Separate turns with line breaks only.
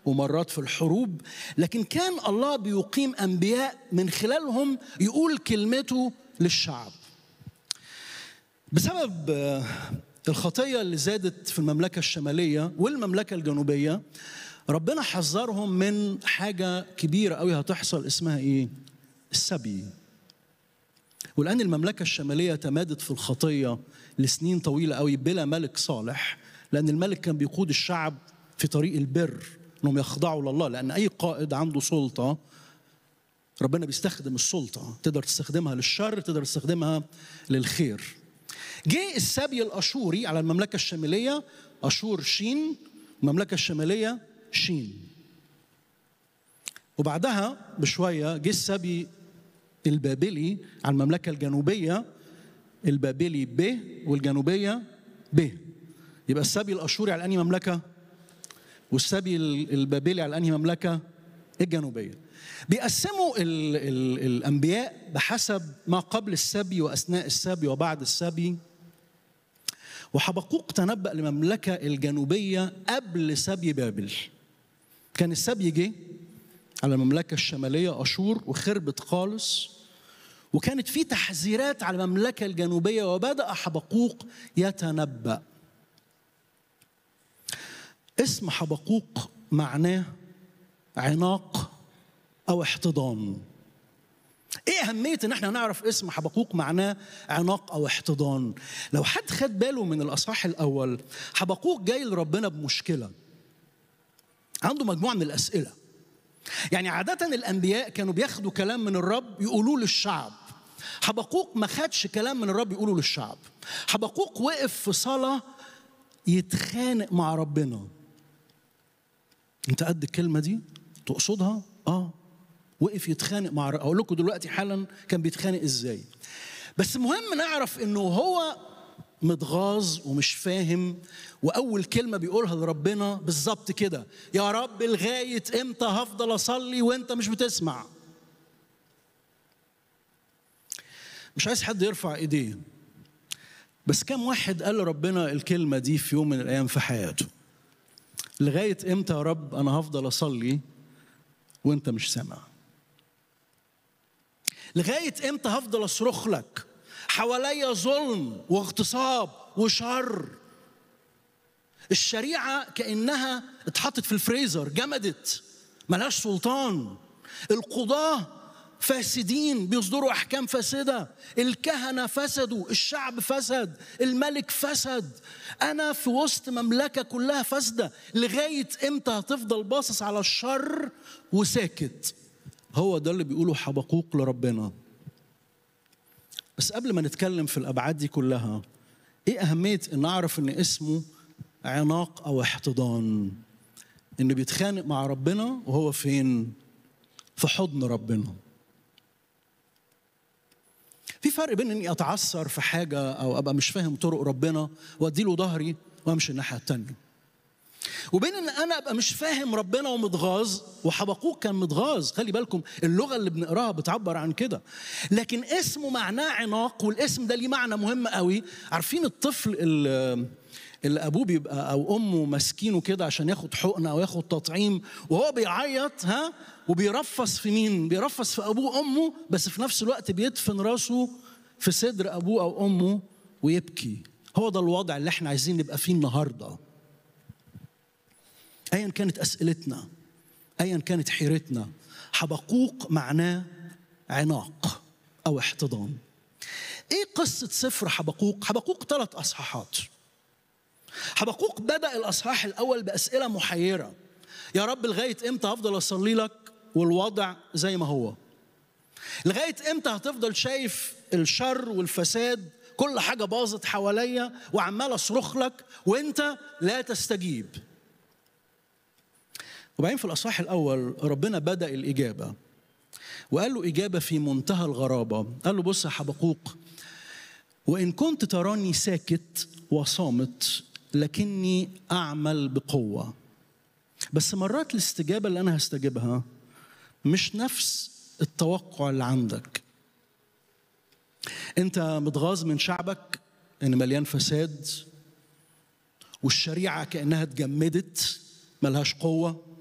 ومرات في الحروب لكن كان الله بيقيم انبياء من خلالهم يقول كلمته للشعب بسبب آه، الخطيه اللي زادت في المملكه الشماليه والمملكه الجنوبيه ربنا حذرهم من حاجه كبيره قوي هتحصل اسمها ايه السبي ولان المملكه الشماليه تمادت في الخطيه لسنين طويله قوي بلا ملك صالح لان الملك كان بيقود الشعب في طريق البر انهم يخضعوا لله لان اي قائد عنده سلطه ربنا بيستخدم السلطه تقدر تستخدمها للشر تقدر تستخدمها للخير جه السبي الاشوري على المملكه الشماليه اشور شين المملكه الشماليه شين وبعدها بشويه جه السبي البابلي على المملكه الجنوبيه البابلي ب والجنوبيه ب يبقى السبي الاشوري على انهي مملكه والسبي البابلي على انهي مملكه الجنوبيه بيقسموا ال ال الانبياء بحسب ما قبل السبي واثناء السبي وبعد السبي وحبقوق تنبأ للمملكة الجنوبية قبل سبي بابل كان السبي جه على المملكة الشمالية أشور وخربت خالص وكانت في تحذيرات على المملكة الجنوبية وبدأ حبقوق يتنبأ اسم حبقوق معناه عناق أو احتضان ايه اهميه ان احنا نعرف اسم حبقوق معناه عناق او احتضان لو حد خد باله من الاصحاح الاول حبقوق جاي لربنا بمشكله عنده مجموعه من الاسئله يعني عاده الانبياء كانوا بياخدوا كلام من الرب يقولوه للشعب حبقوق ما خدش كلام من الرب يقوله للشعب حبقوق وقف في صلاه يتخانق مع ربنا انت قد الكلمه دي تقصدها اه وقف يتخانق مع اقول لكم دلوقتي حالا كان بيتخانق ازاي بس مهم نعرف انه هو متغاظ ومش فاهم واول كلمه بيقولها لربنا بالظبط كده يا رب لغايه امتى هفضل اصلي وانت مش بتسمع مش عايز حد يرفع ايديه بس كم واحد قال لربنا الكلمه دي في يوم من الايام في حياته لغايه امتى يا رب انا هفضل اصلي وانت مش سامع لغايه امتى هفضل اصرخ لك حواليا ظلم واغتصاب وشر الشريعه كانها اتحطت في الفريزر جمدت ملهاش سلطان القضاه فاسدين بيصدروا احكام فاسده الكهنه فسدوا الشعب فسد الملك فسد انا في وسط مملكه كلها فاسده لغايه امتى هتفضل باصص على الشر وساكت هو ده اللي بيقوله حبقوق لربنا بس قبل ما نتكلم في الابعاد دي كلها ايه اهميه ان اعرف ان اسمه عناق او احتضان انه بيتخانق مع ربنا وهو فين في حضن ربنا في فرق بين اني اتعثر في حاجه او ابقى مش فاهم طرق ربنا وادي له ظهري وامشي الناحيه التانيه وبين ان انا ابقى مش فاهم ربنا ومتغاظ وحبقوق كان متغاظ خلي بالكم اللغه اللي بنقراها بتعبر عن كده لكن اسمه معناه عناق والاسم ده ليه معنى مهم قوي عارفين الطفل اللي اللي ابوه بيبقى او امه ماسكينه كده عشان ياخد حقنه او ياخد تطعيم وهو بيعيط ها وبيرفص في مين؟ بيرفص في ابوه وامه بس في نفس الوقت بيدفن راسه في صدر ابوه او امه ويبكي. هو ده الوضع اللي احنا عايزين نبقى فيه النهارده. ايا كانت اسئلتنا ايا كانت حيرتنا حبقوق معناه عناق او احتضان. ايه قصه سفر حبقوق؟ حبقوق ثلاث اصحاحات. حبقوق بدأ الأصحاح الأول بأسئلة محيرة يا رب لغاية إمتى هفضل أصلي لك والوضع زي ما هو لغاية إمتى هتفضل شايف الشر والفساد كل حاجة باظت حواليا وعمال أصرخ لك وإنت لا تستجيب وبعدين في الأصحاح الأول ربنا بدأ الإجابة وقال له إجابة في منتهى الغرابة قال له بص يا حبقوق وإن كنت تراني ساكت وصامت لكني اعمل بقوه بس مرات الاستجابه اللي انا هستجيبها مش نفس التوقع اللي عندك انت متغاظ من شعبك ان مليان فساد والشريعه كانها اتجمدت ملهاش قوه